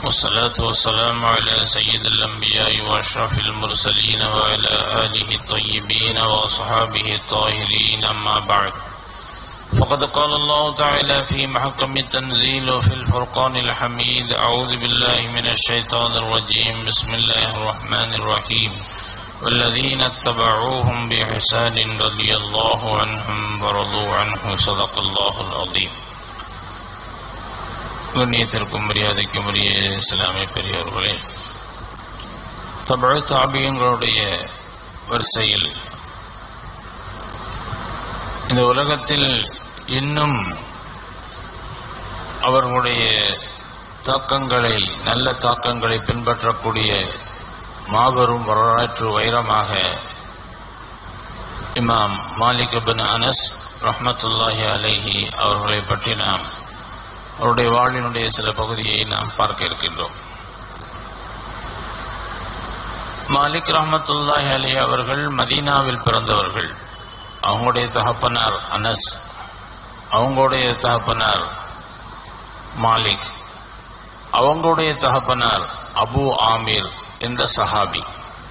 والصلاة والسلام على سيد الأنبياء وأشرف المرسلين وعلى آله الطيبين وأصحابه الطاهرين أما بعد فقد قال الله تعالى في محكم التنزيل وفي الفرقان الحميد أعوذ بالله من الشيطان الرجيم بسم الله الرحمن الرحيم والذين اتبعوهم بإحسان رضي الله عنهم ورضوا عنه صدق الله العظيم கண்ணியத்திற்கும் மரியாதைக்கும் உரிய இஸ்லாமிய பெரியவர்களே தமிழ் தாபியங்களுடைய வரிசையில் இந்த உலகத்தில் இன்னும் அவர்களுடைய தாக்கங்களை நல்ல தாக்கங்களை பின்பற்றக்கூடிய மாபெரும் வரலாற்று வைரமாக இமாம் மாலிக் பின் அனஸ் ரஹ்மத்துல்லாஹி அலைஹி அவர்களை பற்றி நாம் அவருடைய வாழ்வினுடைய சில பகுதியை நாம் பார்க்க இருக்கின்றோம் மாலிக் ரஹமத்துல்லாஹி அலி அவர்கள் மதீனாவில் பிறந்தவர்கள் அவங்களுடைய தகப்பனார் அனஸ் அவங்களுடைய தகப்பனார் மாலிக் அவங்களுடைய தகப்பனார் அபு ஆமீர் என்ற சஹாபி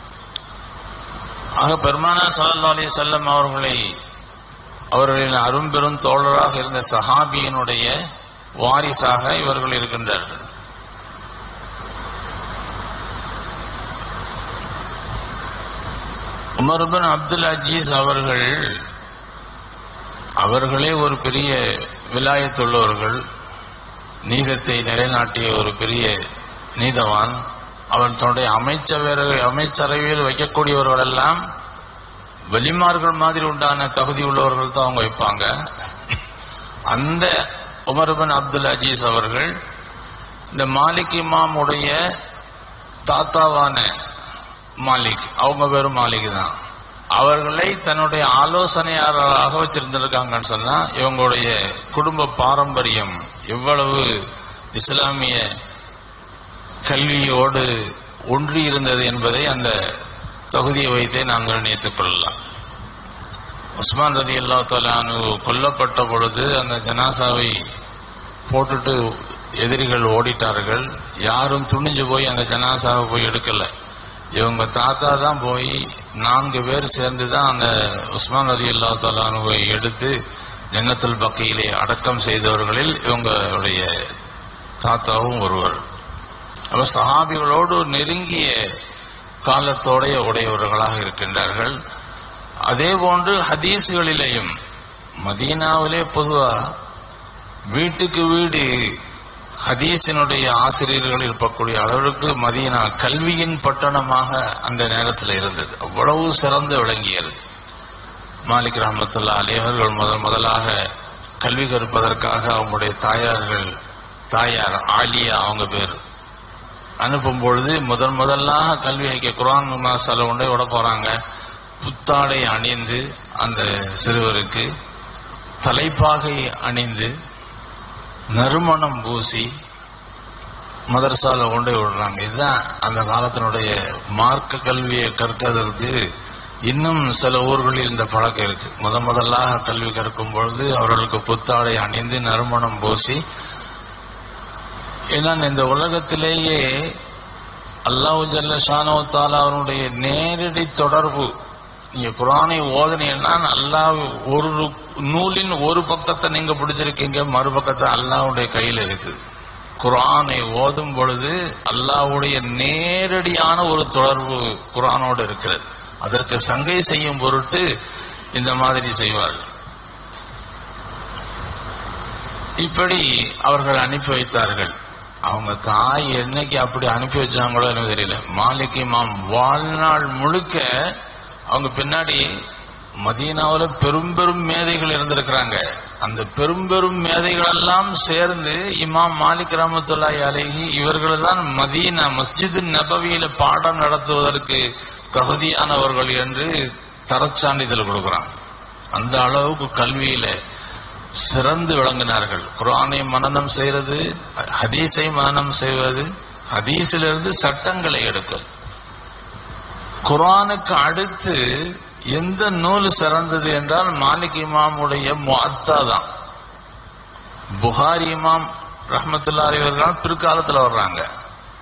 ஆக பெருமானார் சல்லா அலி செல்லம் அவர்களை அவர்களின் அரும்பெரும் தோழராக இருந்த சஹாபியினுடைய வாரிசாக இவர்கள் இருக்கின்றார்கள் உமர்பின் அப்துல் அஜீஸ் அவர்கள் அவர்களே ஒரு பெரிய விலாயத்துள்ளவர்கள் நீதத்தை நிலைநாட்டிய ஒரு பெரிய நீதவான் அவர் தன்னுடைய அமைச்சரவை அமைச்சரவையில் வைக்கக்கூடியவர்கள் எல்லாம் வெளிமார்கள் மாதிரி உண்டான தகுதி உள்ளவர்கள் தான் அவங்க வைப்பாங்க அந்த உமர்பின் அப்துல் அஜீஸ் அவர்கள் இந்த மாலிக் இமாமுடைய தாத்தாவான மாலிக் அவங்க பேரும் மாலிக் தான் அவர்களை தன்னுடைய ஆலோசனையாளராக வச்சிருந்திருக்காங்கன்னு சொன்னா இவங்களுடைய குடும்ப பாரம்பரியம் எவ்வளவு இஸ்லாமிய கல்வியோடு ஒன்றி இருந்தது என்பதை அந்த தொகுதியை வைத்தே நாம் நிர்ணயித்துக் கொள்ளலாம் உஸ்மான் ரதி அல்லா தலானு கொல்லப்பட்ட பொழுது அந்த ஜனாசாவை போட்டுட்டு எதிரிகள் ஓடிட்டார்கள் யாரும் துணிஞ்சு போய் அந்த ஜனாசாவை போய் எடுக்கல இவங்க தாத்தா தான் போய் நான்கு பேர் சேர்ந்து தான் அந்த உஸ்மான் ரதி அல்லா தலானுவை எடுத்து ஜன்னத்துல் பக்கையிலே அடக்கம் செய்தவர்களில் இவங்களுடைய தாத்தாவும் ஒருவர் அப்ப சஹாபிகளோடு நெருங்கிய காலத்தோடைய உடையவர்களாக இருக்கின்றார்கள் அதே போன்று ஹதீஸ்களிலேயும் மதீனாவிலே பொதுவா வீட்டுக்கு வீடு ஹதீஸினுடைய ஆசிரியர்கள் இருக்கக்கூடிய அளவிற்கு மதீனா கல்வியின் பட்டணமாக அந்த நேரத்தில் இருந்தது அவ்வளவு சிறந்து விளங்கியது மாலிக் ரஹமத்துல்லா அலிவர்கள் முதல் முதலாக கல்வி கற்பதற்காக அவங்களுடைய தாயார்கள் தாயார் ஆலியா அவங்க பேர் அனுப்பும் பொழுது முதல் முதலாக கல்வி ஐக்கிய குரான் மாசால உண்டே விட போறாங்க புத்தாடை அணிந்து அந்த சிறுவருக்கு தலைப்பாகை அணிந்து நறுமணம் பூசி மதரசால கொண்டு விடுறாங்க இதுதான் அந்த காலத்தினுடைய மார்க்க கல்வியை கற்கிறதுக்கு இன்னும் சில ஊர்களில் இந்த பழக்கம் இருக்கு முத முதலாக கல்வி கற்கும் பொழுது அவர்களுக்கு புத்தாடை அணிந்து நறுமணம் பூசி ஏன்னா இந்த உலகத்திலேயே அல்லாஹு ஜல்ல ஷானவத்தால அவனுடைய நேரடி தொடர்பு நீங்க குரானை ஓதனீங்கன்னா அல்லாஹ் ஒரு நூலின் ஒரு பக்கத்தை நீங்க பிடிச்சிருக்கீங்க மறுபக்கத்தை அல்லாவுடைய கையில இருக்குது குரானை ஓதும் பொழுது அல்லாவுடைய நேரடியான ஒரு தொடர்பு குரானோடு இருக்கிறது அதற்கு சங்கை செய்யும் பொருட்டு இந்த மாதிரி செய்வார்கள் இப்படி அவர்கள் அனுப்பி வைத்தார்கள் அவங்க தாய் என்னைக்கு அப்படி அனுப்பி வச்சாங்களோ எனக்கு தெரியல மாலிக் இமாம் வாழ்நாள் முழுக்க அவங்க பின்னாடி மதீனாவில் பெரும் பெரும் மேதைகள் இருந்திருக்கிறாங்க அந்த பெரும் பெரும் மேதைகள் எல்லாம் சேர்ந்து இமாம் மாலிக் ரஹமத்துல்லாய் அலஹி இவர்கள் தான் மதீனா மஸ்ஜிது நபவியில பாடம் நடத்துவதற்கு தகுதியானவர்கள் என்று தரச்சான்றிதழ் கொடுக்கிறாங்க அந்த அளவுக்கு கல்வியில சிறந்து விளங்கினார்கள் குரானை மனநம் செய்யறது ஹதீஸை மனநம் செய்வது ஹதீஸிலிருந்து சட்டங்களை எடுக்க குரானுக்கு அடுத்து எந்த நூல் சிறந்தது என்றால் மாலிக் இமாமுடைய முஅத்தா தான் புகாரி இமாம் ரஹமத்துல்லாரி அவர்கள் பிற்காலத்தில் வர்றாங்க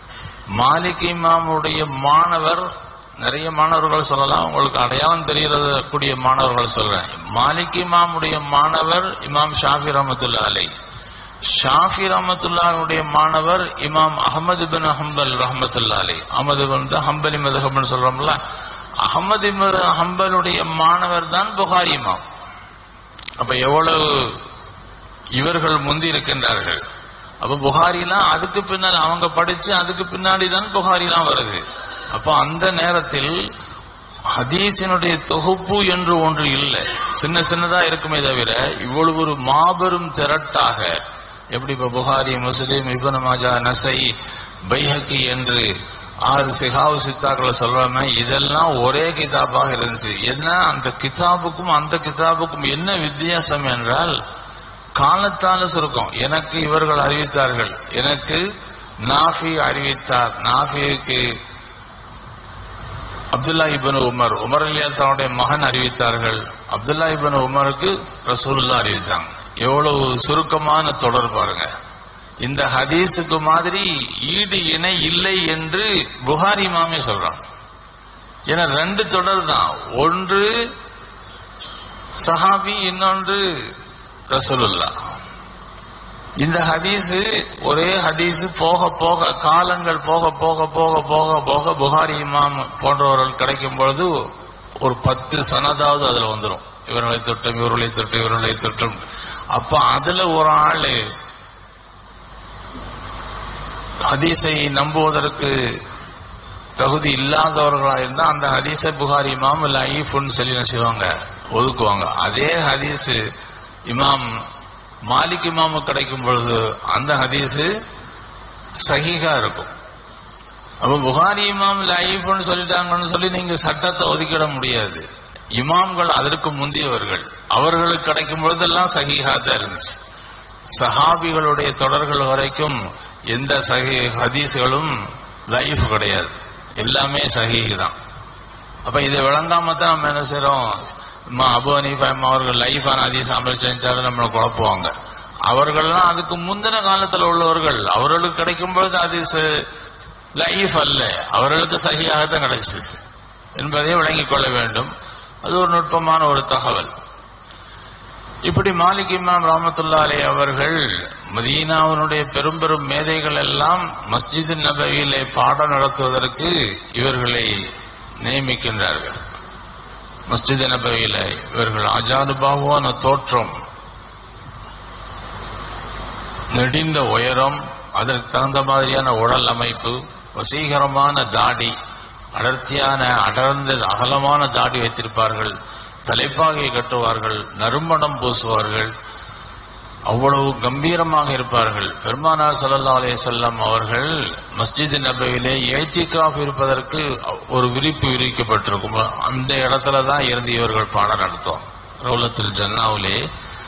மாலிக் இமாமுடைய மாணவர் நிறைய மாணவர்கள் சொல்லலாம் உங்களுக்கு அடையாளம் தெரிகிறது கூடிய மாணவர்கள் சொல்றேன் மாலிக் இமாமுடைய மாணவர் இமாம் ஷாஃபி ரஹமத்துல்லா அலை ஷாஃபி ரஹமத்துல்லாவுடைய மாணவர் இமாம் அகமது பின் ஹம்பல் ரஹமத்துல்லா அலை அகமது வந்து ஹம்பலி மதுஹப்னு சொல்றோம்ல அகமது பின் ஹம்பலுடைய மாணவர் தான் புகாரி இமாம் அப்ப எவ்வளவு இவர்கள் முந்தி இருக்கின்றார்கள் அப்ப புகாரிலாம் அதுக்கு பின்னால் அவங்க படிச்சு அதுக்கு பின்னாடி தான் புகாரிலாம் வருது அப்போ அந்த நேரத்தில் ஹதீஸினுடைய தொகுப்பு என்று ஒன்று இல்லை சின்ன சின்னதா இருக்குமே தவிர இவ்வளவு ஒரு மாபெரும் திரட்டாக எப்படி இப்ப புகாரி முஸ்லிம் இபன் மாஜா நசை பைஹக்கி என்று ஆறு சிகாவு சித்தாக்களை சொல்றாம இதெல்லாம் ஒரே கிதாபாக இருந்துச்சு என்ன அந்த கிதாபுக்கும் அந்த கிதாபுக்கும் என்ன வித்தியாசம் என்றால் காலத்தால சுருக்கம் எனக்கு இவர்கள் அறிவித்தார்கள் எனக்கு நாஃபி அறிவித்தார் நாஃபிக்கு அப்துல்லா இபன் உமர் உமர் அலியா தன்னுடைய மகன் அறிவித்தார்கள் அப்துல்லா இபன் உமருக்கு ரசூலுல்லா அறிவித்தாங்க எவ்வளவு சுருக்கமான தொடர் பாருங்க இந்த ஹதீஸுக்கு மாதிரி ஈடு இணை இல்லை என்று புகாரி மாமே சொல்றான் ஏன்னா ரெண்டு தொடர் தான் ஒன்று சஹாபி இன்னொன்று ரசூலுல்லா இந்த ஹதீஸ் ஒரே ஹதீஸ் போக போக காலங்கள் போக போக போக போக போக புகாரி இமாம் போன்றவர்கள் கிடைக்கும் பொழுது ஒரு பத்து சனதாவது அதுல வந்துடும் இவர்களை தொட்டும் இவர்களை தொட்டும் இவர்களை தொட்டும் அப்ப அதுல ஒரு ஆளு ஹதீஸை நம்புவதற்கு தகுதி இல்லாதவர்களா இருந்தா அந்த ஹதீஸை புகாரி இமாம் இல்ல ஐஃபுன்னு சொல்லி என்ன செய்வாங்க ஒதுக்குவாங்க அதே ஹதீஸ் இமாம் மாலிக் இமாமு கிடைக்கும் பொழுது அந்த ஹதீஸ் சஹீகா இருக்கும் அப்ப புகாரி இமாம் லைஃப்னு சொல்லிட்டாங்கன்னு சொல்லி நீங்க சட்டத்தை ஒதுக்கிட முடியாது இமாம்கள் அதற்கு முந்தியவர்கள் அவர்களுக்கு கிடைக்கும் பொழுதெல்லாம் சஹீஹா தான் இருந்துச்சு சஹாபிகளுடைய தொடர்கள் வரைக்கும் எந்த சஹி ஹதீஸ்களும் லைஃப் கிடையாது எல்லாமே சஹீஹ் தான் அப்ப இதை விளங்காம தான் நம்ம என்ன செய்றோம் அம்மா அபு ஹனீஃபா அம்மா அவர்கள் லைஃபான ஹதீஸ் அமல் செஞ்சாலும் நம்மளை குழப்புவாங்க அவர்கள்லாம் அதுக்கு முந்தின காலத்துல உள்ளவர்கள் அவர்களுக்கு கிடைக்கும் பொழுது ஹதீஸ் லைஃப் அல்ல அவர்களுக்கு சகியாகத்தான் கிடைச்சிச்சு என்பதை விளங்கிக் கொள்ள வேண்டும் அது ஒரு நுட்பமான ஒரு தகவல் இப்படி மாலிக் இமாம் ரஹமத்துல்லா அலி அவர்கள் மதீனாவினுடைய பெரும் பெரும் மேதைகள் எல்லாம் மஸ்ஜித் நபவியிலே பாடம் நடத்துவதற்கு இவர்களை நியமிக்கின்றார்கள் மஸ்ஜித் நபவியில இவர்கள் அஜானுபாகுவான தோற்றம் நெடிந்த உயரம் அதற்கு தகுந்த மாதிரியான உடல் அமைப்பு வசீகரமான தாடி அடர்த்தியான அடர்ந்த அகலமான தாடி வைத்திருப்பார்கள் தலைப்பாகை கட்டுவார்கள் நறுமணம் பூசுவார்கள் அவ்வளவு கம்பீரமாக இருப்பார்கள் பெருமானார் ஸல்லல்லாஹு அலைஹி வஸல்லம் அவர்கள் மஸ்ஜித் நபவிலே ஏத்திகாஃப் இருப்பதற்கு ஒரு விரிப்பு விரிக்கப்பட்டிருக்கும் அந்த இடத்துல தான் இருந்து இவர்கள் பாடம் நடத்தும் ரவுலத்துல் ஜன்னாவிலே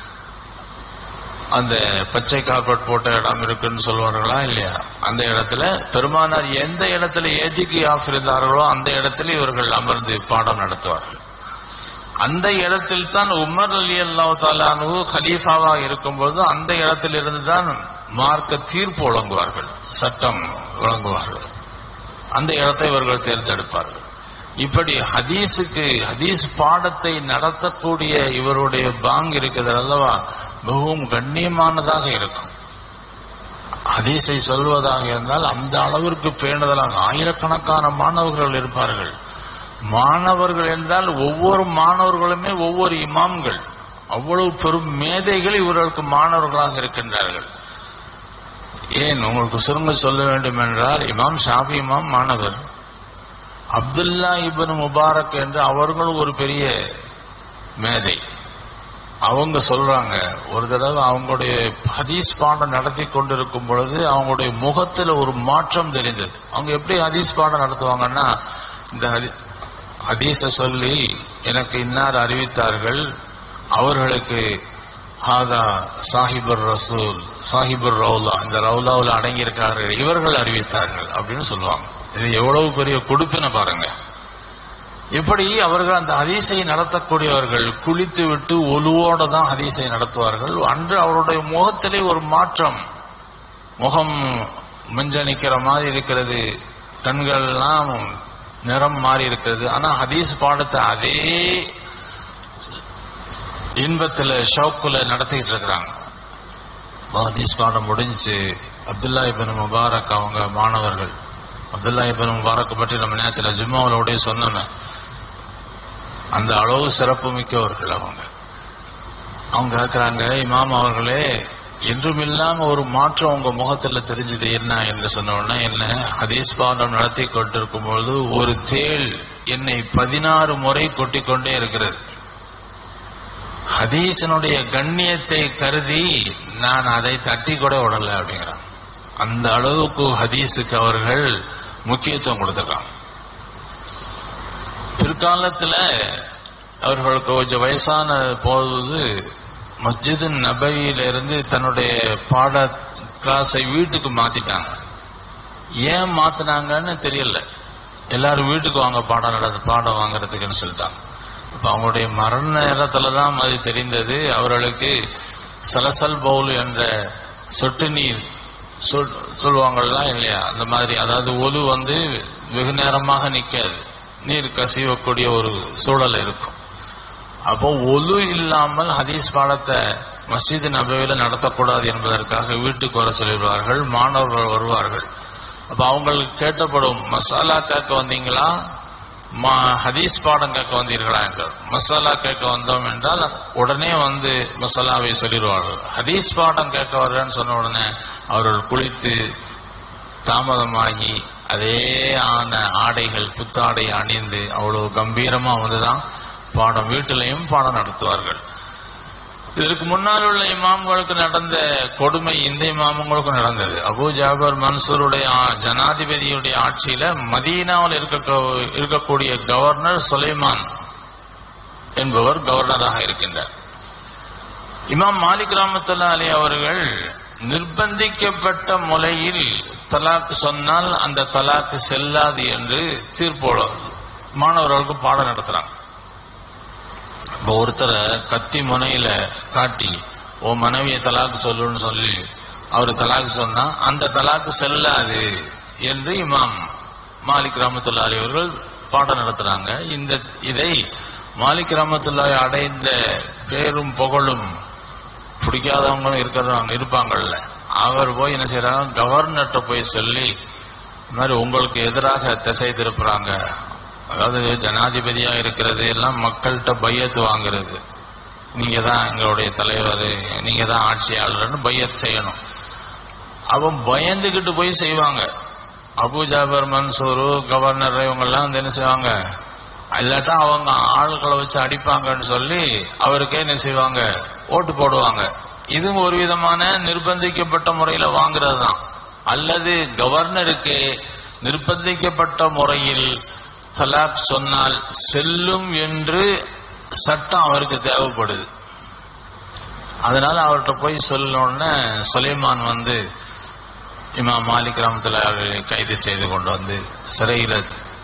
அந்த பச்சை கார்பெட் போட்ட இடம் இருக்குன்னு சொல்வார்களா இல்லையா அந்த இடத்துல பெருமானார் எந்த இடத்துல ஏத்திக்கு ஆஃப் இருந்தார்களோ அந்த இடத்துல இவர்கள் அமர்ந்து பாடம் நடத்துவார்கள் அந்த இடத்தில் தான் உமர் அலி அல்லாஹ் தாலானு ஹலீஃபாவாக இருக்கும்போது அந்த இடத்தில் இருந்து தான் மார்க்க தீர்ப்பு வழங்குவார்கள் சட்டம் வழங்குவார்கள் அந்த இடத்தை இவர்கள் தேர்ந்தெடுப்பார்கள் இப்படி ஹதீஸுக்கு ஹதீஸ் பாடத்தை நடத்தக்கூடிய இவருடைய பாங் இருக்கிறது அல்லவா மிகவும் கண்ணியமானதாக இருக்கும் ஹதீஸை சொல்வதாக இருந்தால் அந்த அளவிற்கு பேணுதலாக ஆயிரக்கணக்கான மாணவர்கள் இருப்பார்கள் மாணவர்கள் என்றால் ஒவ்வொரு மாணவர்களுமே ஒவ்வொரு இமாம்கள் அவ்வளவு பெரும் மேதைகள் இவர்களுக்கு மாணவர்களாக இருக்கின்றார்கள் ஏன் உங்களுக்கு சுருங்க சொல்ல வேண்டும் என்றால் இமாம் ஷாஃபி இமாம் மாணவர் அப்துல்லா இபன் முபாரக் என்று அவர்களும் ஒரு பெரிய மேதை அவங்க சொல்றாங்க ஒரு தடவை அவங்களுடைய ஹதீஸ் பாடம் நடத்தி கொண்டிருக்கும் பொழுது அவங்களுடைய முகத்துல ஒரு மாற்றம் தெரிந்தது அவங்க எப்படி ஹதீஸ் பாடம் நடத்துவாங்கன்னா இந்த ஹதி- ஹதீஸ சொல்லி எனக்கு இன்னார் அறிவித்தார்கள் அவர்களுக்கு ஹாதா சாஹிபுர் ரசூல் சாஹிபுர் ரவுலா இந்த ரவுலாவில் அடங்கியிருக்கிறார்கள் இவர்கள் அறிவித்தார்கள் அப்படின்னு சொல்லுவாங்க இது எவ்வளவு பெரிய கொடுப்பின பாருங்க இப்படி அவர்கள் அந்த ஹதீஸை நடத்தக்கூடியவர்கள் குளித்து விட்டு ஒலுவோட தான் ஹதீஸை நடத்துவார்கள் அன்று அவருடைய முகத்திலே ஒரு மாற்றம் முகம் மஞ்சள் நிக்கிற மாதிரி இருக்கிறது கண்கள்லாம் நிறம் மாறி இருக்கிறது ஆனா ஹதீஸ் பாடத்தை அதே இன்பத்துல ஷவுக்குல நடத்திக்கிட்டு இருக்கிறாங்க ஹதீஸ் பாடம் முடிஞ்சு அப்துல்லா இபின் முபாரக் அவங்க மாணவர்கள் அப்துல்லா இபின் முபாரக் பற்றி நம்ம நேரத்தில் ஜும்மாவோட சொன்னோமே அந்த அளவு சிறப்பு மிக்கவர்கள் அவங்க அவங்க கேட்கிறாங்க இமாம் அவர்களே என்றும் இல்லாம ஒரு மாற்றம் உங்க முகத்துல தெரிஞ்சது என்ன என்று சொன்ன உடனே என்ன ஹதீஸ் பாடம் நடத்தி கொண்டிருக்கும் பொழுது ஒரு தேள் என்னை பதினாறு முறை கொட்டிக் கொண்டே இருக்கிறது ஹதீஸனுடைய கண்ணியத்தை கருதி நான் அதை தட்டி கூட விடல அப்படிங்கிறான் அந்த அளவுக்கு ஹதீஸுக்கு அவர்கள் முக்கியத்துவம் கொடுத்திருக்காங்க பிற்காலத்துல அவர்களுக்கு கொஞ்சம் வயசான போது மஸ்ஜிது நபவியில இருந்து தன்னுடைய பாட கிளாஸை வீட்டுக்கு மாத்திட்டாங்க ஏன் மாத்தினாங்கன்னு தெரியல எல்லாரும் வீட்டுக்கு வாங்க பாடம் நடந்து பாடம் வாங்குறதுக்குன்னு சொல்லிட்டாங்க அப்ப அவங்களுடைய மரண நேரத்துல தான் அது தெரிந்தது அவர்களுக்கு சலசல் பவுல் என்ற சொட்டு நீர் சொல் சொல்லுவாங்கல்ல இல்லையா அந்த மாதிரி அதாவது ஒலு வந்து வெகு நேரமாக நிக்காது நீர் கசிவக்கூடிய ஒரு சூழல் இருக்கும் அப்போ ஒலு இல்லாமல் ஹதீஸ் பாடத்தை மஸ்ஜித் நபவியில நடத்தக்கூடாது என்பதற்காக வீட்டுக்கு வர சொல்லிடுவார்கள் மாணவர்கள் வருவார்கள் அப்ப அவங்களுக்கு கேட்டப்படும் மசாலா கேட்க வந்தீங்களா மா ஹதீஸ் பாடம் கேட்க வந்தீர்களா என்றார் மசாலா கேட்க வந்தோம் என்றால் உடனே வந்து மசாலாவை சொல்லிடுவார்கள் ஹதீஸ் பாடம் கேட்க வர்றேன்னு சொன்ன உடனே அவர்கள் குளித்து தாமதமாகி அதே ஆன ஆடைகள் புத்தாடை அணிந்து அவ்வளவு கம்பீரமா வந்துதான் பாடம் வீட்டிலையும் பாடம் நடத்துவார்கள் இதற்கு முன்னால் உள்ள இமாம்களுக்கு நடந்த கொடுமை இந்த இமாம்களுக்கும் நடந்தது அபு ஜாபர் மன்சூருடைய ஆ- ஜனாதிபதியுடைய ஆட்சியில மதீனாவில் இருக்க இருக்கக்கூடிய கவர்னர் சுலைமான் என்பவர் கவர்னராக இருக்கின்றார் இமாம் மாலிக் ரஹமத்துல்லா அலி அவர்கள் நிர்பந்திக்கப்பட்ட முறையில் தலாக் சொன்னால் அந்த தலாக் செல்லாது என்று தீர்ப்போட மாணவர்களுக்கு பாடம் நடத்துறாங்க இப்போ ஒருத்தரை கத்தி முனையில காட்டி ஓ மனைவியை தலாக்கு சொல்லுன்னு சொல்லி அவர் தலாக்கு சொன்னா அந்த தலாக்கு செல்லாது என்று இமாம் மாலிக் ரஹமத்துல்லாஹி அவர்கள் பாடம் நடத்துறாங்க இந்த இதை மாலிக் ரஹமத்துல்லாஹி அடைந்த பேரும் புகழும் பிடிக்காதவங்களும் இருக்கிறவங்க இருப்பாங்கல்ல அவர் போய் என்ன செய்யறாங்க கவர்னர்கிட்ட போய் சொல்லி இந்த மாதிரி உங்களுக்கு எதிராக திசை திருப்புறாங்க அதாவது ஜனாதிபதியா இருக்கிறது எல்லாம் மக்கள்கிட்ட பையத்து வாங்குறது நீங்க தான் எங்களுடைய தலைவர் நீங்க தான் ஆட்சியாளர்னு பையத் செய்யணும் அவன் பயந்துகிட்டு போய் செய்வாங்க அபு ஜாபர் மன்சூரு கவர்னர் இவங்கெல்லாம் வந்து என்ன செய்வாங்க இல்லாட்டா அவங்க ஆட்களை வச்சு அடிப்பாங்கன்னு சொல்லி அவருக்கே என்ன செய்வாங்க ஓட்டு போடுவாங்க இதுவும் ஒரு விதமான நிர்பந்திக்கப்பட்ட முறையில வாங்குறது தான் அல்லது கவர்னருக்கு நிர்பந்திக்கப்பட்ட முறையில் தலாக் சொன்னால் செல்லும் என்று சட்டம் அவருக்கு தேவைப்படுது அதனால அவர்கிட்ட போய் சொல்லணும்னு சுலைமான் வந்து இமாம் மாலிக் ரஹமத்துல்லாஹி அவர்களை கைது செய்து கொண்டு வந்து சிறையில்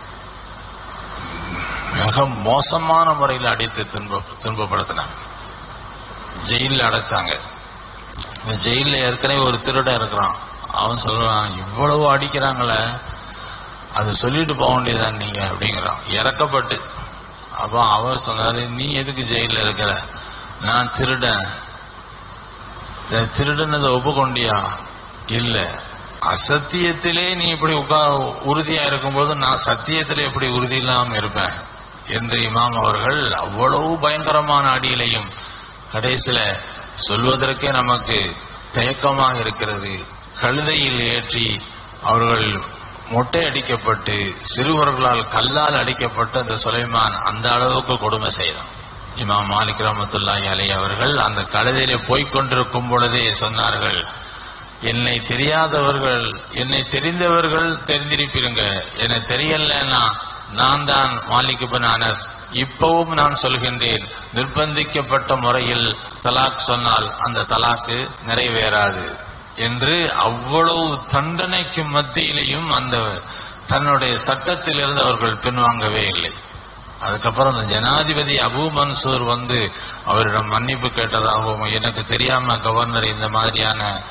மிக மோசமான முறையில் அடித்து துன்ப துன்பப்படுத்தினாங்க ஜெயிலில் அடைச்சாங்க இந்த ஜெயிலில் ஏற்கனவே ஒரு திருடன் இருக்கிறான் அவன் சொல்றான் இவ்வளவு அடிக்கிறாங்களே அது சொல்லிட்டு போக வேண்டியதான் நீங்க அப்படிங்கிறான் இறக்கப்பட்டு அப்போ அவர் சொன்னாரு நீ எதுக்கு ஜெயிலில் இருக்கிற நான் திருடன் சரி, திருடுனதை ஒப்புக்கொண்டியா இல்ல அசத்தியத்திலே நீ இப்படி உட்கா உறுதியா இருக்கும்போது நான் சத்தியத்திலே எப்படி உறுதி இல்லாம இருப்பேன் என்று இமாம் அவர்கள் அவ்வளவு பயங்கரமான அடியிலையும் கடைசியில சொல்வதற்கே நமக்கு தயக்கமாக இருக்கிறது கழுதையில் ஏற்றி அவர்கள் மொட்டை அடிக்கப்பட்டு சிறுவர்களால் கல்லால் அடிக்கப்பட்டு அந்த சுலைமான் அந்த அளவுக்கு கொடுமை செய்தான் இமாம் மாலிக் ரஹமத்துல்லாஹி அலை அவர்கள் அந்த கழுதையிலே போய்க் கொண்டிருக்கும் பொழுதே சொன்னார்கள் என்னை தெரியாதவர்கள் என்னை தெரிந்தவர்கள் தெரிந்திருப்பீருங்க என்னை தெரியலன்னா நான் தான் மாலிக் பின் அனஸ் இப்பவும் நான் சொல்கின்றேன் நிர்பந்திக்கப்பட்ட முறையில் தலாக் சொன்னால் அந்த தலாக்கு நிறைவேறாது என்று அவ்வளவு தண்டனைக்கு மத்தியிலையும் அந்த தன்னுடைய சட்டத்திலிருந்து அவர்கள் பின்வாங்கவே இல்லை அதுக்கப்புறம் அந்த ஜனாதிபதி அபு மன்சூர் வந்து அவரிடம் மன்னிப்பு கேட்டதாகவும் எனக்கு தெரியாம கவர்னர் இந்த மாதிரியான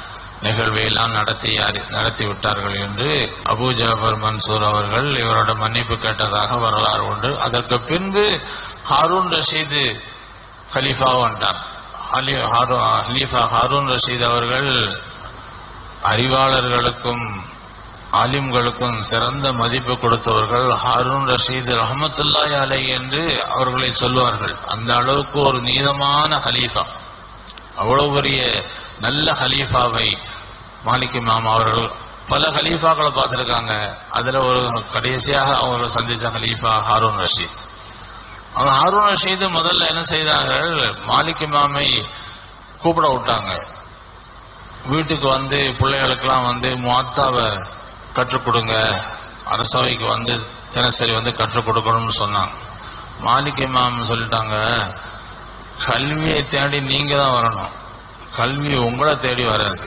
நிகழ்வை எல்லாம் நடத்தி நடத்தி விட்டார்கள் என்று அபூ ஜாஃபர் மன்சூர் அவர்கள் இவரோட மன்னிப்பு கேட்டதாக வரலாறு உண்டு அதற்கு பின்பு ஹாரூன் ரஷீது ஹலீஃபா வந்துட்டார் ஹலி ஹாரூ ஹலீஃபா ஹாரூன் ரஷீத் அவர்கள் அறிவாளர்களுக்கும் ஆலிம்களுக்கும் சிறந்த மதிப்பு கொடுத்தவர்கள் ஹாரூன் ரஷீத் ரஹமத்துல்லாஹி அலை என்று அவர்களை சொல்லுவார்கள் அந்த அளவுக்கு ஒரு நீதமான ஹலீஃபா அவ்வளவு பெரிய நல்ல ஹலீஃபாவை மாலிக் இமாம் அவர்கள் பல ஹலீஃபாக்களை பார்த்திருக்காங்க அதுல ஒரு கடைசியாக அவர்கள் சந்திச்ச ஹலீஃபா ஹாரூன் ரஷீத் அவங்க ஹாரூன் ரஷீது முதல்ல என்ன செய்தார்கள் மாலிக் இமாமை கூப்பிட விட்டாங்க வீட்டுக்கு வந்து பிள்ளைகளுக்கெல்லாம் வந்து முவாத்தாவை கற்றுக் கொடுங்க அரசவைக்கு வந்து தினசரி வந்து கற்றுக் கொடுக்கணும்னு சொன்னாங்க மாலிக் இமாம் சொல்லிட்டாங்க கல்வியை தேடி நீங்க தான் வரணும் கல்வி உங்களை தேடி வராது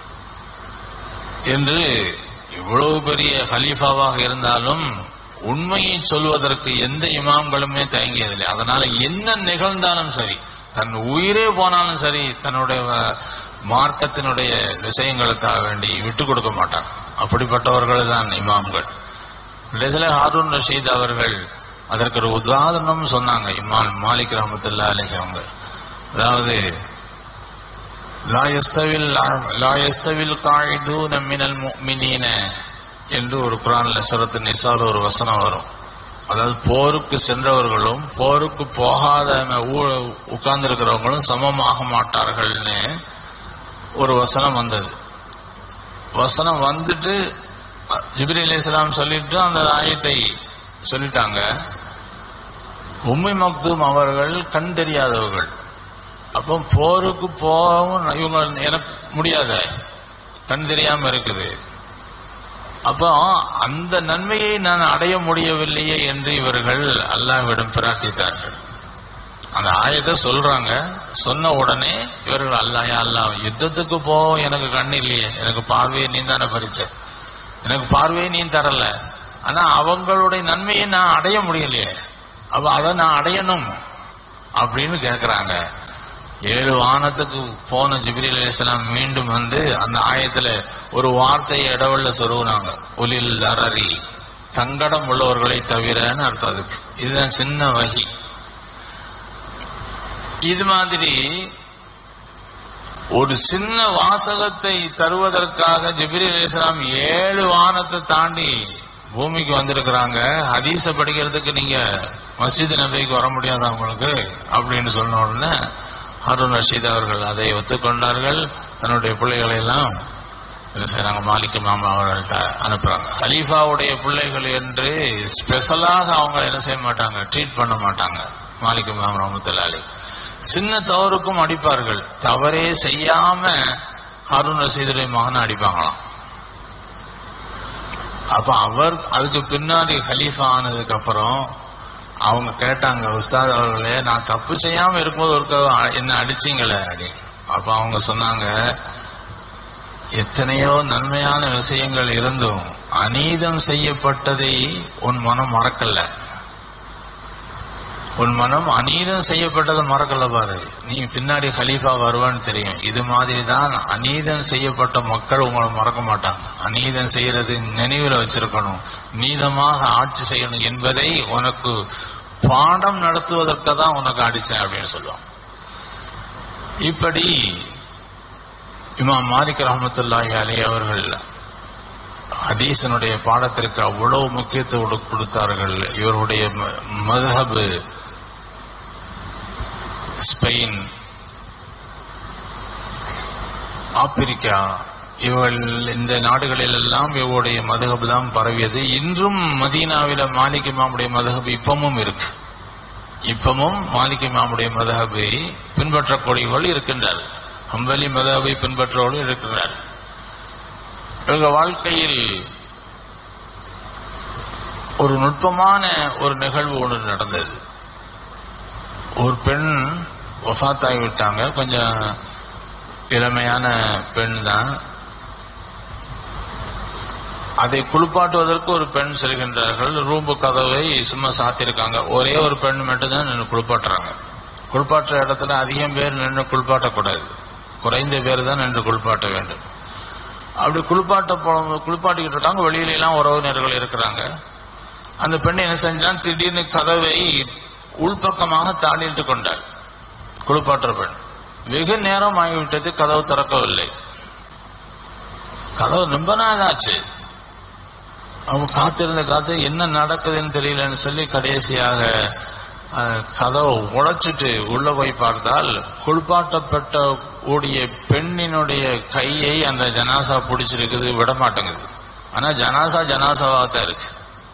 என்று இவ்வளவு பெரிய ஹலீஃபாவாக இருந்தாலும் உண்மையை சொல்வதற்கு எந்த இமாம்களுமே தயங்கியதில்லை அதனால என்ன நிகழ்ந்தாலும் சரி தன் உயிரே போனாலும் சரி தன்னுடைய வ- மார்க்கத்தினுடைய விஷயங்களுக்காக வேண்டி விட்டு கொடுக்க மாட்டாங்க அப்படிப்பட்டவர்கள் தான் இமாம்கள் கடைசியில ஹாரூன் ரஷீத் அவர்கள் அதற்கு ஒரு உதாரணம் சொன்னாங்க இமாம் மாலிக் ரஹமத்துல்லா அலைஹி அவங்க அதாவது லா யஸ்தவில் லா யஸ்தவில் காயிதூன மினல் முஃமினீன என்று ஒரு குரான்ல சூரத்து நிசால ஒரு வசனம் வரும் அதாவது போருக்கு சென்றவர்களும் போருக்கு போகாத உட்கார்ந்து இருக்கிறவங்களும் சமமாக மாட்டார்கள்னு ஒரு வசனம் வந்தது வசனம் வந்துட்டு ஜிப்ரி அலைஹிஸ்ஸலாம் சொல்லிட்டு அந்த ஆயத்தை சொல்லிட்டாங்க உம்மை மக்தூம் அவர்கள் கண் தெரியாதவர்கள் அப்போ போருக்கு போகவும் இவங்க எனக்கு முடியாத கண் தெரியாம இருக்குது அப்போ அந்த நன்மையை நான் அடைய முடியவில்லையே என்று இவர்கள் அல்லாஹ்விடம் பிரார்த்தித்தார்கள் அந்த ஆயத்தை சொல்றாங்க சொன்ன உடனே இவர்கள் அல்லாஹ் அல்லாஹ் யுத்தத்துக்கு போ எனக்கு கண் இல்லையே எனக்கு பார்வையை நீ தானே பறிச்ச எனக்கு பார்வையை நீ தரல ஆனா அவங்களுடைய நன்மையை நான் அடைய முடியலையே அப்ப அதை நான் அடையணும் அப்படின்னு கேக்குறாங்க ஏழு வானத்துக்கு போன ஜிப்ரீல் அலிஸ்லாம் மீண்டும் வந்து அந்த ஆயத்துல ஒரு வார்த்தையை இடவெள்ள சொருகுனாங்க உலில் அரரி சங்கடம் உள்ளவர்களை தவிரன்னு அர்த்தம் அதுக்கு இதுதான் சின்ன வகி இது மாதிரி ஒரு சின்ன வாசகத்தை தருவதற்காக ஜிப்ரீல் அலிஸ்லாம் ஏழு வானத்தை தாண்டி பூமிக்கு வந்திருக்கிறாங்க ஹதீஸ படிக்கிறதுக்கு நீங்க மஸ்ஜித் நபிக்கு வர முடியாதா உங்களுக்கு அப்படின்னு சொன்ன உடனே ஹருண் ரஷீத் அவர்கள் அதை ஒத்துக்கொண்டார்கள் தன்னுடைய பிள்ளைகளை எல்லாம் என்ன செய்றாங்க மாலிக் மாமா அவர்கள்ட்ட அனுப்புறாங்க ஹலீஃபாவுடைய பிள்ளைகள் என்று ஸ்பெஷலாக அவங்க என்ன செய்ய மாட்டாங்க ட்ரீட் பண்ண மாட்டாங்க மாலிக் மாம் ரஹமத்துல்லாலி சின்ன தவறுக்கும் அடிப்பார்கள் தவறே செய்யாம ஹருண் ரஷீதுடைய மகனை அடிப்பாங்களாம் அப்ப அவர் அதுக்கு பின்னாடி ஹலீஃபா ஆனதுக்கு அப்புறம் அவங்க கேட்டாங்க உஸ்தாத் அவர்களே நான் தப்பு செய்யாம இருக்கும்போது ஒரு என்ன அடிச்சீங்களே அப்படின்னு அப்ப அவங்க சொன்னாங்க எத்தனையோ நன்மையான விஷயங்கள் இருந்தும் அநீதம் செய்யப்பட்டதை உன் மனம் மறக்கல உன் மனம் அநீதம் செய்யப்பட்டதை மறக்கல பாரு நீ பின்னாடி ஹலீஃபா வருவான்னு தெரியும் இது மாதிரி தான் அநீதம் செய்யப்பட்ட மக்கள் உங்களை மறக்க மாட்டாங்க அநீதம் செய்யறது நினைவில் வச்சிருக்கணும் நீதமாக ஆட்சி செய்யணும் என்பதை உனக்கு பாடம் நடத்துவதற்கு தான் உனக்கு அடிச்சேன் அப்படின்னு சொல்லுவாங்க இப்படி இமாம் மாலிக் ரஹமத்துல்லாஹி அலி அவர்கள் ஹதீசனுடைய பாடத்திற்கு அவ்வளவு முக்கியத்துவம் கொடுத்தார்கள் இவருடைய ம- மதுஹபு ஸ்பெயின் ஆப்பிரிக்கா இவள் இந்த நாடுகளில் எல்லாம் இவருடைய மதுகபு தான் பரவியது இன்றும் மதீனாவில மாலிக் இமாமுடைய மதுகபு இப்பமும் இருக்கு இப்பமும் மாலிக் இமாமுடைய மதுகபை பின்பற்றக்கூடியவர்கள் இருக்கின்றார்கள் ஹம்பலி மதுகபை பின்பற்றவர்கள் இருக்கிறார்கள் இவங்க வாழ்க்கையில் ஒரு நுட்பமான ஒரு நிகழ்வு ஒன்று நடந்தது ஒரு பெண் ஒஃபாத்தாகி விட்டாங்க கொஞ்சம் இளமையான பெண் தான் அதை குளிப்பாட்டுவதற்கு ஒரு பெண் செல்கின்றார்கள் ரூம்பு கதவை சும்மா சாத்திருக்காங்க ஒரே ஒரு பெண் மட்டும்தான் நின்று குளிப்பாட்டுறாங்க குளிப்பாட்டுற இடத்துல அதிகம் பேர் நின்று குளிப்பாட்டக்கூடாது குறைந்த பேர் தான் நின்று குளிப்பாட்ட வேண்டும் அப்படி குளிப்பாட்ட போ- குளிப்பாட்டிக்கிட்டு இருக்காங்க வெளியில எல்லாம் உறவினர்கள் இருக்கிறாங்க அந்த பெண் என்ன செஞ்சான் திடீர்னு கதவை உள்பக்கமாக தாளிட்டு கொண்டாள் குளிப்பாட்டுற பெண் வெகு நேரம் ஆகிவிட்டது கதவு திறக்கவில்லை கதவு ரொம்ப நாள் ஆச்சு அவங்க காத்திருந்த காத்து என்ன நடக்குதுன்னு தெரியலன்னு சொல்லி கடைசியாக அஹ், கதவை உடைச்சிட்டு உள்ள போய் பார்த்தால் குளிப்பாட்டப்பட்ட கூடிய பெண்ணினுடைய கையை அந்த ஜனாசா பிடிச்சிருக்குது விட மாட்டேங்குது ஆனா ஜனாசா ஜனாசாவா தான் இருக்கு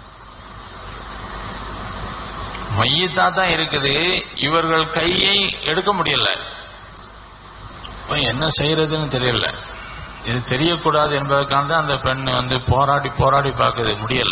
மையத்தா தான் இருக்குது இவர்கள் கையை எடுக்க முடியல இப்ப என்ன செய்யறதுன்னு தெரியல இது தெரியக்கூடாது என்பதற்காக தான் அந்த பெண் வந்து போராடி போராடி பார்க்குது முடியல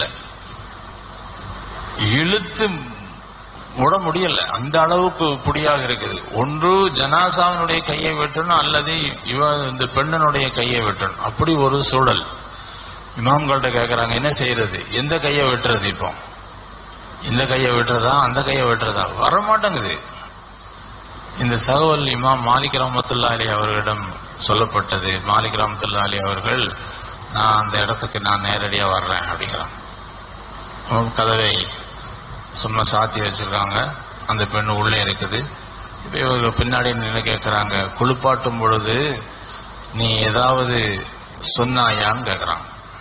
இழுத்து விட முடியல அந்த அளவுக்கு புடியாக இருக்குது ஒன்று ஜனாசாவினுடைய கையை வெட்டணும் அல்லது இவ இந்த பெண்ணினுடைய கையை வெட்டணும் அப்படி ஒரு சூழல் இமாம்கள்ட்ட கேட்கறாங்க என்ன செய்யறது எந்த கையை வெட்டுறது இப்போ இந்த கையை வெட்டுறதா அந்த கையை வெட்டுறதா வர மாட்டேங்குது இந்த சகவல் இமாம் மாலிக் ரஹமத்துல்லா அலி அவர்களிடம் சொல்லப்பட்டது மாலிக் ரஹமத்துல்லா அலி அவர்கள் நான் அந்த இடத்துக்கு நான் நேரடியாக வர்றேன் அப்படிங்கிறான் அவங்க கதவை சும்மா சாத்தி வச்சிருக்காங்க அந்த பெண் உள்ளே இருக்குது இப்போ இவர்கள் பின்னாடி நின்று கேட்குறாங்க குளிப்பாட்டும் பொழுது நீ ஏதாவது சொன்னாயான்னு கேட்குறான்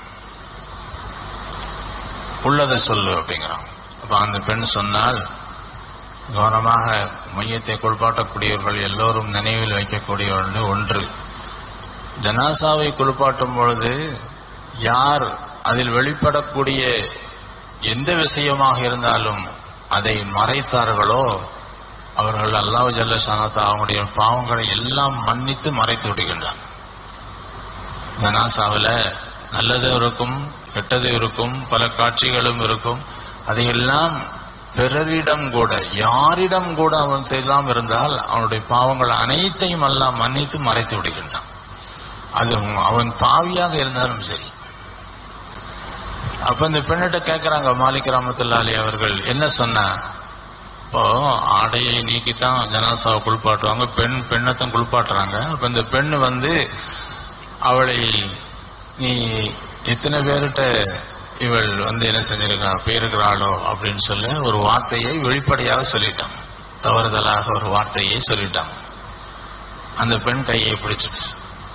உள்ளதை சொல்லு அப்படிங்கிறான் அப்போ அந்த பெண் சொன்னால் கவனமாக மையத்தை குளிப்பாட்டக்கூடியவர்கள் எல்லோரும் நினைவில் வைக்கக்கூடியவர்கள் ஒன்று ஜனாசாவை குளிப்பாட்டும் பொழுது யார் அதில் வெளிப்படக்கூடிய எந்த விஷயமாக இருந்தாலும் அதை மறைத்தார்களோ அவர்கள் அல்லாஹ் ஜல்ல ஷானத்தா அவங்களுடைய பாவங்களை எல்லாம் மன்னித்து மறைத்து விடுகின்றான் ஜனாசாவில் நல்லது இருக்கும் கெட்டது இருக்கும் பல காட்சிகளும் இருக்கும் அதையெல்லாம் பிறரிடம் கூட யாரிடம் கூட அவன் செய்யலாம் இருந்தால் அவனுடைய பாவங்கள் அனைத்தையும் எல்லாம் மன்னித்து மறைத்து விடுகின்றான் அது அவன் பாவியாக இருந்தாலும் சரி அப்ப இந்த பெண்ணிட்ட கேட்கறாங்க மாலிக் ரஹமத்துல்லாலி அவர்கள் என்ன சொன்ன இப்போ ஆடையை நீக்கித்தான் ஜனாசாவை குளிப்பாட்டுவாங்க பெண் பெண்ணைத்தான் குளிப்பாட்டுறாங்க அப்ப இந்த பெண்ணு வந்து அவளை நீ எத்தனை பேர்கிட்ட இவள் வந்து என்ன செஞ்சிருக்கா பேருக்கிறாளோ அப்படின்னு சொல்லி ஒரு வார்த்தையை வெளிப்படையாக சொல்லிட்டான் தவறுதலாக ஒரு வார்த்தையை சொல்லிட்டான் அந்த பெண் கையை பிடிச்சிடுச்சு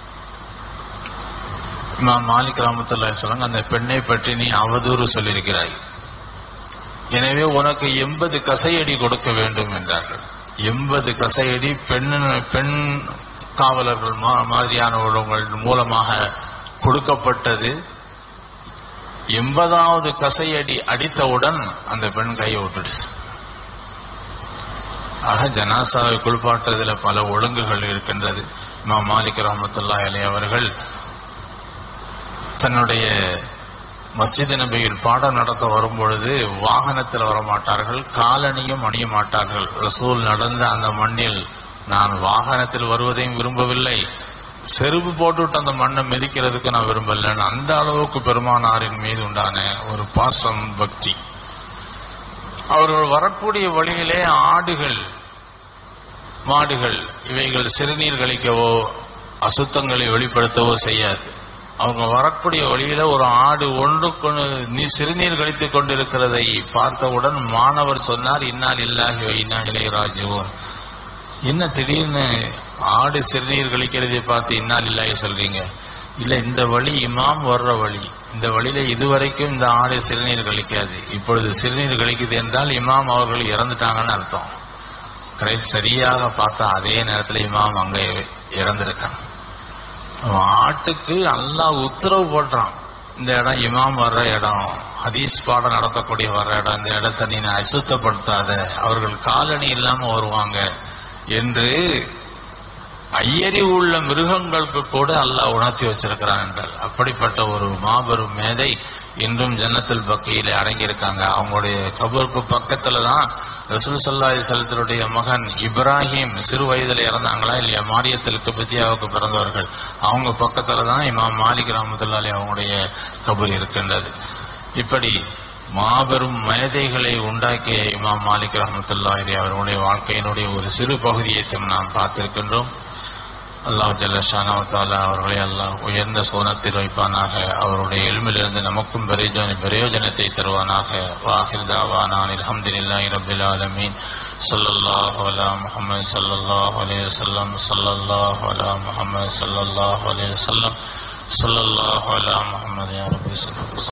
இமாம் மாலிக் ரஹமத்துல்லாஹி சொல்லுங்க அந்த பெண்ணை பற்றி நீ அவதூறு சொல்லியிருக்கிறாய் எனவே உனக்கு எண்பது கசையடி கொடுக்க வேண்டும் என்றார்கள் எண்பது கசையடி பெண் பெண் காவலர்கள் மா- மாதிரியானவர்கள் மூலமாக கொடுக்கப்பட்டது எண்பதாவது கசையடி அடித்தவுடன் அந்த பெண் கையை விட்டுடுச்சு ஆக ஜனாசாவை குளிப்பாட்டுறதுல பல ஒழுங்குகள் இருக்கின்றது இமாம் மாலிக் ரஹமத்துல்லாஹி அலைஹி அவர்கள் தன்னுடைய மஸ்ஜித் நபியில் பாடம் நடத்த வரும்பொழுது வாகனத்தில் வரமாட்டார்கள் காலணியும் அணிய மாட்டார்கள் ரசூல் நடந்த அந்த மண்ணில் நான் வாகனத்தில் வருவதையும் விரும்பவில்லை செருப்பு போட்டுவிட்டு அந்த மண்ணை மிதிக்கிறதுக்கு நான் விரும்பலன்னு அந்த அளவுக்கு பெருமானாரின் மீது உண்டான ஒரு பாசம் பக்தி அவர்கள் வரக்கூடிய வழியிலே ஆடுகள் மாடுகள் இவைகள் சிறுநீர் கழிக்கவோ அசுத்தங்களை வெளிப்படுத்தவோ செய்யாது அவங்க வரக்கூடிய வழியில ஒரு ஆடு ஒன்றுக்கு நீ சிறுநீர் கழித்துக் கொண்டிருக்கிறதை பார்த்தவுடன் மாணவர் சொன்னார் இன்னால் இல்லாஹி இன்னா இளையராஜுவோன் என்ன திடீர்னு ஆடு சிறுநீர் கழிக்கிறதை பார்த்து இன்னால் இல்லாஹி சொல்றீங்க இல்ல இந்த வழி இமாம் வர்ற வழி இந்த வழியில இதுவரைக்கும் இந்த ஆடு சிறுநீர் கழிக்காது இப்பொழுது சிறுநீர் கழிக்குது என்றால் இமாம் அவர்கள் இறந்துட்டாங்கன்னு அர்த்தம் கரெக்ட் சரியாக பார்த்தா அதே நேரத்துல இமாம் அங்கே இறந்திருக்காங்க அவன் ஆட்டுக்கு அல்லாஹ் உத்தரவு போடுறான் இந்த இடம் இமாம் வர்ற இடம் ஹதீஸ் பாடம் நடத்தக்கூடிய வர்ற இடம் இந்த இடத்தை நீ அசுத்தப்படுத்தாத அவர்கள் காலணி இல்லாம வருவாங்க என்று ஐயறிவு உள்ள மிருகங்களுக்கு கூட அல்லாஹ் உணர்த்தி வச்சிருக்கிறான் என்றால் அப்படிப்பட்ட ஒரு மாபெரும் மேதை இன்றும் ஜன்னத்தில் பக்கையில அடங்கியிருக்காங்க அவங்களுடைய கபருக்கு பக்கத்துல தான் ரசூல் சல்லாஹி சலத்தினுடைய மகன் இப்ராஹிம் சிறு வயதில் இறந்தாங்களா இல்லையா மாரியத்தில் பத்தியாவுக்கு பிறந்தவர்கள் அவங்க பக்கத்துல தான் இமாம் மாலிக் ரஹமத்துல்லாலி அவங்களுடைய கபர் இருக்கின்றது இப்படி மாபெரும் மேதைகளை உண்டாக்கிய இமாம் மாலிக் ரஹமத்துல்லாஹி அவர்களுடைய வாழ்க்கையினுடைய ஒரு சிறு பகுதியை நாம் பார்த்திருக்கின்றோம் அல்லாஹ் ஜல்லஷானவத்தாலா அவர்களை அல்லாஹ் உயர்ந்த சோனத்தில் வைப்பானாக அவருடைய எலும்பிலிருந்து நமக்கும் பிரயோஜன பிரயோஜனத்தை தருவானாக வாஹிர் தாவானான் அல்ஹம்துலில்லாஹி ரப்பில் ஆலமீன் ஸல்லல்லாஹு அலா முஹம்மது ஸல்லல்லாஹு அலைஹி வஸல்லம் ஸல்லல்லாஹு அலா முஹம்மது ஸல்லல்லாஹு அலைஹி வஸல்லம் ஸல்லல்லாஹு அலா முஹம்மது யா ரப்பி ஸல்லல்லாஹு